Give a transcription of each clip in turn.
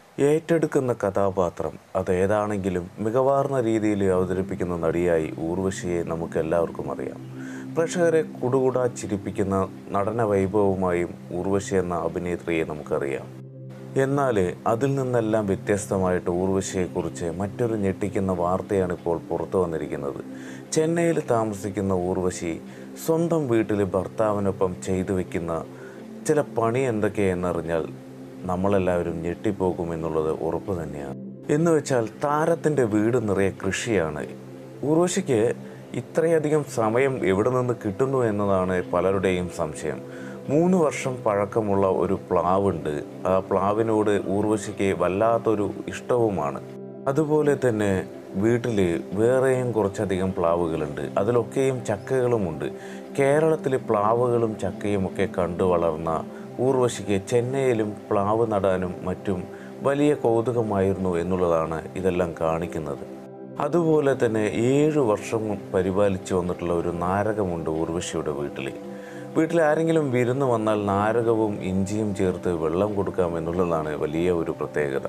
ഏറ്റെടുക്കുന്ന കഥാപാത്രം അതേതാണെങ്കിലും മികവാർന്ന രീതിയിൽ അവതരിപ്പിക്കുന്ന നടിയായി ഊർവശിയെ നമുക്ക് എല്ലാവർക്കും അറിയാം പ്രേക്ഷകരെ കുടുകുടാ ചിരിപ്പിക്കുന്ന നടന വൈഭവമായും ഊർവശി എന്ന അഭിനേത്രിയെ നമുക്കറിയാം എന്നാൽ അതിൽ നിന്നെല്ലാം വ്യത്യസ്തമായിട്ട് ഊർവശിയെക്കുറിച്ച് മറ്റൊരു ഞെട്ടിക്കുന്ന വാർത്തയാണ് ഇപ്പോൾ പുറത്തു വന്നിരിക്കുന്നത് ചെന്നൈയിൽ താമസിക്കുന്ന ഊർവശി സ്വന്തം വീട്ടിൽ ഭർത്താവിനൊപ്പം ചെയ്തു വെക്കുന്ന ചില പണി എന്തൊക്കെയെന്നറിഞ്ഞാൽ നമ്മളെല്ലാവരും ഞെട്ടിപ്പോകും എന്നുള്ളത് ഉറപ്പ് തന്നെയാണ് എന്ന് വെച്ചാൽ താരത്തിൻ്റെ വീട് നിറയെ കൃഷിയാണ് ഊർവശിക്ക് ഇത്രയധികം സമയം എവിടെ നിന്ന് കിട്ടുന്നു എന്നതാണ് പലരുടെയും സംശയം മൂന്ന് വർഷം പഴക്കമുള്ള ഒരു പ്ലാവുണ്ട് ആ പ്ലാവിനോട് ഊർവശിക്ക് വല്ലാത്തൊരു ഇഷ്ടവുമാണ് അതുപോലെ തന്നെ വീട്ടിൽ വേറെയും കുറച്ചധികം പ്ലാവുകളുണ്ട് അതിലൊക്കെയും ചക്കകളുമുണ്ട് കേരളത്തിൽ പ്ലാവുകളും ചക്കയും ഒക്കെ കണ്ടു വളർന്ന ഊർവശിക്ക് ചെന്നൈയിലും പ്ലാവ് നടാനും മറ്റും വലിയ കൗതുകമായിരുന്നു എന്നുള്ളതാണ് ഇതെല്ലാം കാണിക്കുന്നത് അതുപോലെ തന്നെ ഏഴു വർഷം പരിപാലിച്ചു വന്നിട്ടുള്ള ഒരു നാരകമുണ്ട് ഊർവശിയുടെ വീട്ടിൽ വീട്ടിൽ ആരെങ്കിലും വിരുന്ന് വന്നാൽ നാരകവും ഇഞ്ചിയും ചേർത്ത് വെള്ളം കൊടുക്കാം എന്നുള്ളതാണ് വലിയ ഒരു പ്രത്യേകത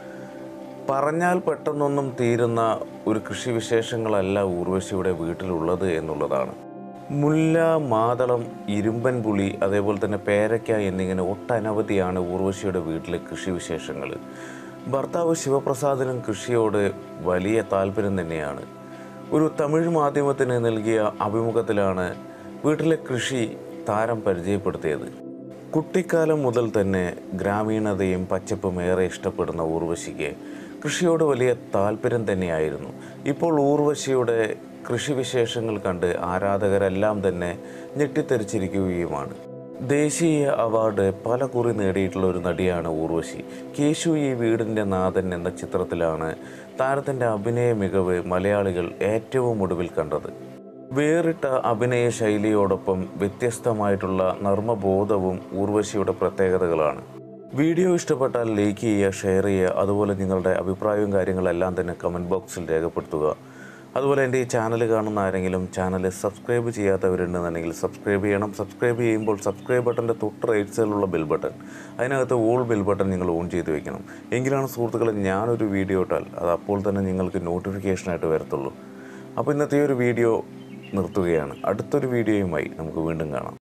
പറഞ്ഞാൽ പെട്ടെന്നൊന്നും തീരുന്ന ഒരു കൃഷി വിശേഷങ്ങളല്ല ഊർവശിയുടെ വീട്ടിലുള്ളത് എന്നുള്ളതാണ് മുല്ല മാതളം ഇരുമ്പൻ പുളി അതേപോലെ തന്നെ പേരയ്ക്ക എന്നിങ്ങനെ ഒട്ടനവധിയാണ് ഊർവശിയുടെ വീട്ടിലെ കൃഷി വിശേഷങ്ങൾ ഭർത്താവ് ശിവപ്രസാദിനും കൃഷിയോട് വലിയ താല്പര്യം തന്നെയാണ് ഒരു തമിഴ് മാധ്യമത്തിന് നൽകിയ അഭിമുഖത്തിലാണ് വീട്ടിലെ കൃഷി താരം പരിചയപ്പെടുത്തിയത് കുട്ടിക്കാലം മുതൽ തന്നെ ഗ്രാമീണതയും പച്ചപ്പും ഏറെ ഇഷ്ടപ്പെടുന്ന ഊർവശിക്ക് കൃഷിയോട് വലിയ താല്പര്യം തന്നെയായിരുന്നു ഇപ്പോൾ ഊർവശിയുടെ കൃഷിവിശേഷങ്ങൾ കണ്ട് ആരാധകരെല്ലാം തന്നെ ഞെട്ടിത്തെറിച്ചിരിക്കുകയുമാണ് ദേശീയ അവാർഡ് പല കുറി നേടിയിട്ടുള്ള ഒരു നടിയാണ് ഊർവശി കേശു ഈ വീടിൻ്റെ നാഥൻ എന്ന ചിത്രത്തിലാണ് താരത്തിൻ്റെ അഭിനയ മികവ് മലയാളികൾ ഏറ്റവും ഒടുവിൽ കണ്ടത് വേറിട്ട അഭിനയ ശൈലിയോടൊപ്പം വ്യത്യസ്തമായിട്ടുള്ള നർമ്മബോധവും ഊർവശിയുടെ പ്രത്യേകതകളാണ് വീഡിയോ ഇഷ്ടപ്പെട്ടാൽ ലൈക്ക് ചെയ്യുക ഷെയർ ചെയ്യുക അതുപോലെ നിങ്ങളുടെ അഭിപ്രായവും കാര്യങ്ങളെല്ലാം തന്നെ കമൻറ്റ് ബോക്സിൽ രേഖപ്പെടുത്തുക അതുപോലെ എൻ്റെ ഈ ചാനൽ കാണുന്ന ആരെങ്കിലും ചാനൽ സബ്സ്ക്രൈബ് ചെയ്യാത്തവരുണ്ടെന്നുണ്ടെങ്കിൽ സബ്സ്ക്രൈബ് ചെയ്യണം സബ്സ്ക്രൈബ് ചെയ്യുമ്പോൾ സബ്സ്ക്രൈബ് ബട്ടൻ്റെ തൊട്ട് റൈറ്റ് സൈഡിലുള്ള ബെൽ ബട്ടൺ അതിനകത്ത് ഓൾ ബെൽ ബട്ടൺ നിങ്ങൾ ഓൺ ചെയ്ത് വെക്കണം എങ്കിലാണ് സുഹൃത്തുക്കളെ ഞാനൊരു വീഡിയോ ഇട്ടാൽ അത് അപ്പോൾ തന്നെ നിങ്ങൾക്ക് നോട്ടിഫിക്കേഷനായിട്ട് വരത്തുള്ളൂ അപ്പോൾ ഇന്നത്തെ ഈ ഒരു വീഡിയോ നിർത്തുകയാണ് അടുത്തൊരു വീഡിയോയുമായി നമുക്ക് വീണ്ടും കാണാം